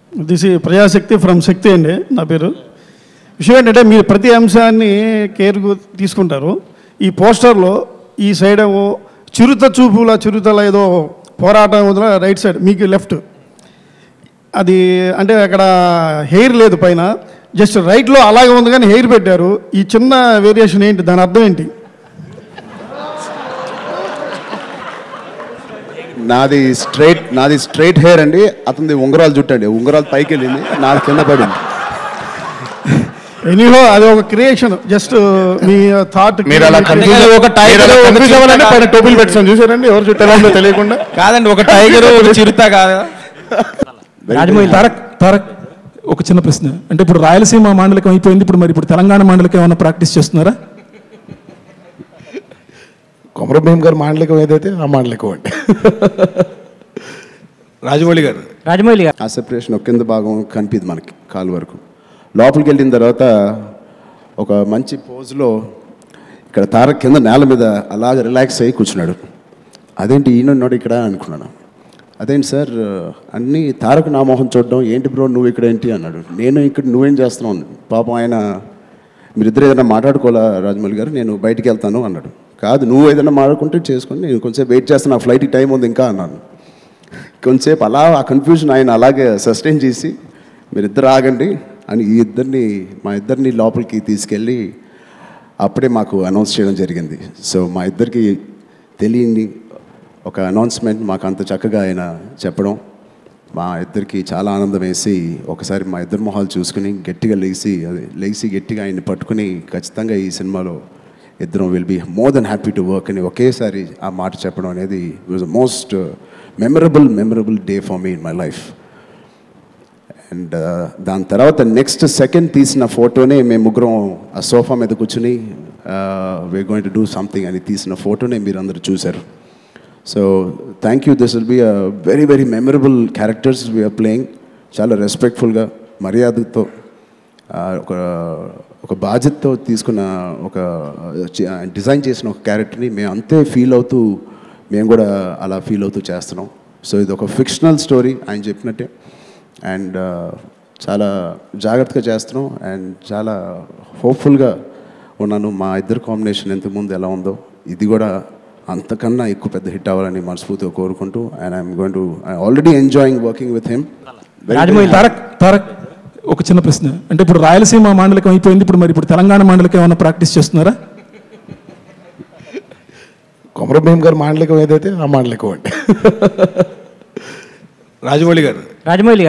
This ఈ ప్రజాశక్తి from శక్తి అండి నా పేరు విషయం ఏంటంటే మీరు ప్రతి అంశాన్ని కేర్ తీసుకుంటారు ఈ పోస్టర్లో ఈ సైడ్ ఏమో చిరుత చూపుల చిరుతల ఏదో పోరాటం వదిల రైట్ సైడ్ మీకు లెఫ్ట్ అది అంటే అక్కడ హెయిర్ లేదు పైన జస్ట్ రైట్లో అలాగే ఉంది కానీ హెయిర్ పెట్టారు ఈ చిన్న వేరియేషన్ ఏంటి దాని అర్థం ఏంటి నాది స్ట్రైట్ నాది స్ట్రైట్ హెయిర్ అండి అతనిది ఉంగరాలు జుట్టు అండి ఉంగరాలు పైకి వెళ్ళింది నాది కింద పడింది ఎనీహో అది ఒక క్రియేషన్ జస్ట్ మీ థాట్ మీరు అలా కన్ఫ్యూజ్ ఒక టైగర్ కన్ఫ్యూజ్ అవ్వాలని పైన టోపీలు పెట్టాం చూసారండి ఎవరు చుట్టాలో ఉందో తెలియకుండా కాదండి ఒక టైగర్ ఒక చిరుత కాదు రాజమౌళి తారక్ తారక్ ఒక చిన్న ప్రశ్న అంటే ఇప్పుడు రాయలసీమ మాండలికం అయిపోయింది ఇప్పుడు మరి ఇప్పుడు తెలంగాణ మాండలికం ఏమైనా ప్రాక్టీస్ చేస్తున్నారా కొమరభీం గారు మాండలికం ఏదైతే ఆ మాండలికం అండి రాజమౌళి గారు రాజమౌళి గారు ఆ సెపరేషన్ ఒక కింద భాగం కనిపిది మనకి కాలు వరకు లోపలికి వెళ్ళిన తర్వాత ఒక మంచి పోజ్లో ఇక్కడ తారక్ కింద నేల మీద అలాగ రిలాక్స్ అయ్యి కూర్చున్నాడు అదేంటి ఈయన ఉన్నాడు ఇక్కడ అనుకున్నాను అదేంటి సార్ అన్నీ తారక్ నా మొహం చూడడం ఏంటి బ్రో నువ్వు ఇక్కడ ఏంటి అన్నాడు నేను ఇక్కడ నువ్వేం చేస్తున్నావు అన్నాడు. పాపం ఆయన మీరిద్దరు ఏదైనా మాట్లాడుకోవాలా రాజమౌళి గారు నేను బయటికి వెళ్తాను అన్నాడు కాదు నువ్వు ఏదైనా మాట్లాడుకుంటే చేసుకొని నేను కొంచెం వెయిట్ చేస్తాను నా ఫ్లైట్కి టైం ఉంది ఇంకా అన్నాను కొంచెంసేపు అలా ఆ కన్ఫ్యూజన్ ఆయన అలాగే సస్టైన్ చేసి మీరిద్దరు ఆగండి అని ఈ ఇద్దరిని మా ఇద్దరిని లోపలికి తీసుకెళ్ళి అప్పుడే మాకు అనౌన్స్ చేయడం జరిగింది సో మా ఇద్దరికి తెలియని ఒక అనౌన్స్మెంట్ మాకు అంత చక్కగా ఆయన చెప్పడం మా ఇద్దరికి చాలా ఆనందం వేసి ఒకసారి మా ఇద్దరు మొహాలు చూసుకుని గట్టిగా లేచి అది లేచి గట్టిగా ఆయన్ని పట్టుకుని ఖచ్చితంగా ఈ సినిమాలో ఇద్దరం will be more than happy to work అని ఒకేసారి ఆ మాట చెప్పడం అనేది was most memorable memorable day for me in my life and దాని తర్వాత నెక్స్ట్ సెకండ్ తీసిన ఫోటోనే మేము ముగ్గురం ఆ సోఫా మీద కూర్చుని we going to do something అని తీసిన ఫోటోనే మీరు అందరూ చూశారు so thank you this will be a very very memorable characters we are playing చాలా రెస్పెక్ట్ఫుల్గా మర్యాదతో ఆ, ఒక ఒక బాధ్యతతో తీసుకున్న ఒక డిజైన్ చేసిన ఒక క్యారెక్టర్ని మేము అంతే ఫీల్ అవుతూ మేము కూడా అలా ఫీల్ అవుతూ చేస్తున్నాం సో ఇది ఒక ఫిక్షనల్ స్టోరీ ఆయన చెప్పినట్టే అండ్ చాలా జాగ్రత్తగా చేస్తున్నాం అండ్ చాలా హోప్ఫుల్గా ఉన్నాను మా ఇద్దరు కాంబినేషన్ ఇంతకుముందు ఎలా ఉందో ఇది కూడా అంతకన్నా ఎక్కువ పెద్ద హిట్ అవ్వాలని మనస్ఫూర్తిగా కోరుకుంటూ and I'm going to I already enjoying working with him Rajamouli Tarak Tarak ఒక చిన్న ప్రశ్న అంటే ఇప్పుడు రాయలసీమ మాండలికం అయిపోయింది ఇప్పుడు మరి ఇప్పుడు తెలంగాణ మాండలికం ఏమైనా ప్రాక్టీస్ చేస్తున్నారా కొమరభీం గారు మాండలికం ఏదైతే ఆ మాండలికం అండి రాజమౌళి గారు రాజమౌళి గారు